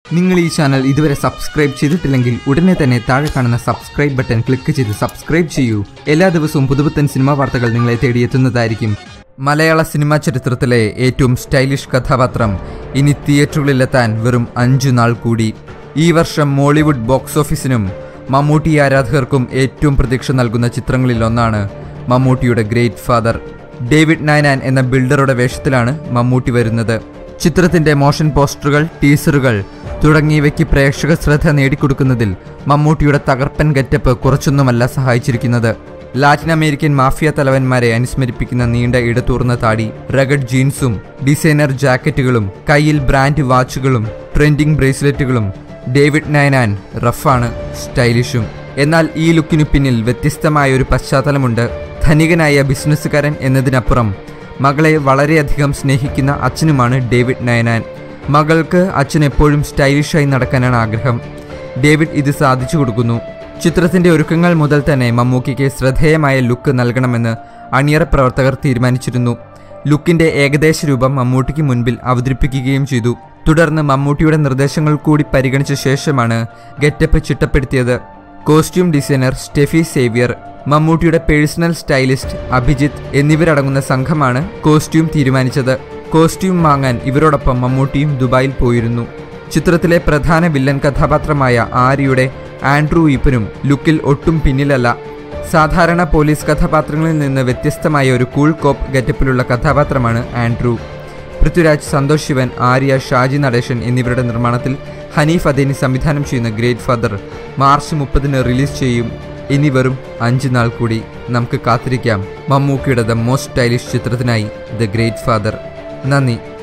നിങ്ങൾ ഈ ചാനൽ ഇതുവരെ സബ്സ്ക്രൈബ് ചെയ്തിട്ടില്ലെങ്കിൽ ഉടനെ തന്നെ താഴെ കാണുന്ന സബ്സ്ക്രൈബ് ബട്ടൺ ക്ലിക്ക് ചെയ്ത് സബ്സ്ക്രൈബ് ചെയ്യൂ എല്ലാ ദിവസവും പുതുപുത്തൻ സിനിമാ വാർത്തകൾ നിങ്ങളെ തേടിയെത്തുന്നതായിരിക്കും മലയാള സിനിമാ ചരിത്രത്തിലെ ഏറ്റവും സ്റ്റൈലിഷ് കഥാപാത്രം ഇനി തിയേറ്ററുകളിലെത്താൻ വെറും അഞ്ചു നാൾ കൂടി ഈ വർഷം മോളിവുഡ് ബോക്സ് ഓഫീസിനും മമ്മൂട്ടി ആരാധകർക്കും ഏറ്റവും പ്രതീക്ഷ നൽകുന്ന ചിത്രങ്ങളിൽ ഒന്നാണ് മമ്മൂട്ടിയുടെ ഗ്രേറ്റ് ഫാദർ ഡേവിഡ് നയനാൻ എന്ന ബിൽഡറുടെ വേഷത്തിലാണ് മമ്മൂട്ടി വരുന്നത് ചിത്രത്തിന്റെ മോഷൻ പോസ്റ്ററുകൾ ടീസറുകൾ തുടങ്ങിയവയ്ക്ക് പ്രേക്ഷക ശ്രദ്ധ നേടിക്കൊടുക്കുന്നതിൽ മമ്മൂട്ടിയുടെ തകർപ്പൻ ഗെറ്റപ്പ് കുറച്ചൊന്നുമല്ല സഹായിച്ചിരിക്കുന്നത് ലാറ്റിൻ അമേരിക്കൻ മാഫിയ തലവന്മാരെ അനുസ്മരിപ്പിക്കുന്ന നീണ്ട ഇടതൂർന്ന താടി റഗഡ് ജീൻസും ഡിസൈനർ ജാക്കറ്റുകളും കയ്യിൽ ബ്രാൻഡ് വാച്ചുകളും ട്രെൻഡിംഗ് ബ്രേസ്ലെറ്റുകളും ഡേവിഡ് നയനാൻ റഫാണ് സ്റ്റൈലിഷും എന്നാൽ ഈ ലുക്കിനു പിന്നിൽ വ്യത്യസ്തമായ ഒരു പശ്ചാത്തലമുണ്ട് ധനികനായ ബിസിനസ്സുകാരൻ എന്നതിനപ്പുറം മകളെ വളരെയധികം സ്നേഹിക്കുന്ന അച്ഛനുമാണ് ഡേവിഡ് നയനാൻ മകൾക്ക് അച്ഛൻ എപ്പോഴും സ്റ്റൈലിഷായി നടക്കാനാണ് ആഗ്രഹം ഡേവിഡ് ഇത് സാധിച്ചു കൊടുക്കുന്നു ചിത്രത്തിന്റെ ഒരുക്കങ്ങൾ മുതൽ തന്നെ മമ്മൂക്കിക്ക് ശ്രദ്ധേയമായ ലുക്ക് നൽകണമെന്ന് അണിയറ പ്രവർത്തകർ തീരുമാനിച്ചിരുന്നു ലുക്കിന്റെ ഏകദേശ രൂപം മമ്മൂട്ടിക്ക് മുൻപിൽ അവതരിപ്പിക്കുകയും ചെയ്തു തുടർന്ന് മമ്മൂട്ടിയുടെ നിർദ്ദേശങ്ങൾ കൂടി പരിഗണിച്ച ശേഷമാണ് ഗെറ്റപ്പ് ചിട്ടപ്പെടുത്തിയത് കോസ്റ്റ്യൂം ഡിസൈനർ സ്റ്റെഫി സേവിയർ മമ്മൂട്ടിയുടെ പേഴ്സണൽ സ്റ്റൈലിസ്റ്റ് അഭിജിത്ത് എന്നിവരടങ്ങുന്ന സംഘമാണ് കോസ്റ്റ്യൂം തീരുമാനിച്ചത് കോസ്റ്റ്യൂം വാങ്ങാൻ ഇവരോടൊപ്പം മമ്മൂട്ടിയും ദുബായിൽ പോയിരുന്നു ചിത്രത്തിലെ പ്രധാന വില്ലൻ കഥാപാത്രമായ ആര്യയുടെ ആൻഡ്രൂ ഈപ്പനും ലുക്കിൽ ഒട്ടും പിന്നിലല്ല സാധാരണ പോലീസ് കഥാപാത്രങ്ങളിൽ നിന്ന് വ്യത്യസ്തമായ ഒരു കൂൾ കോപ്പ് ഗെറ്റപ്പിലുള്ള കഥാപാത്രമാണ് ആൻഡ്രൂ പൃഥ്വിരാജ് സന്തോഷ് ശിവൻ ആര്യ ഷാജി നടേശൻ എന്നിവരുടെ നിർമ്മാണത്തിൽ ഹനീഫ് അദേനി സംവിധാനം ചെയ്യുന്ന ഗ്രേറ്റ് ഫാദർ മാർച്ച് മുപ്പതിന് റിലീസ് ചെയ്യും ഇനി വെറും അഞ്ച് നാൾ കൂടി നമുക്ക് കാത്തിരിക്കാം മമ്മൂക്കിയുടെ ദ മോസ്റ്റ് സ്റ്റൈലിഷ് ചിത്രത്തിനായി ദ ഗ്രേറ്റ് ഫാദർ നന്ദി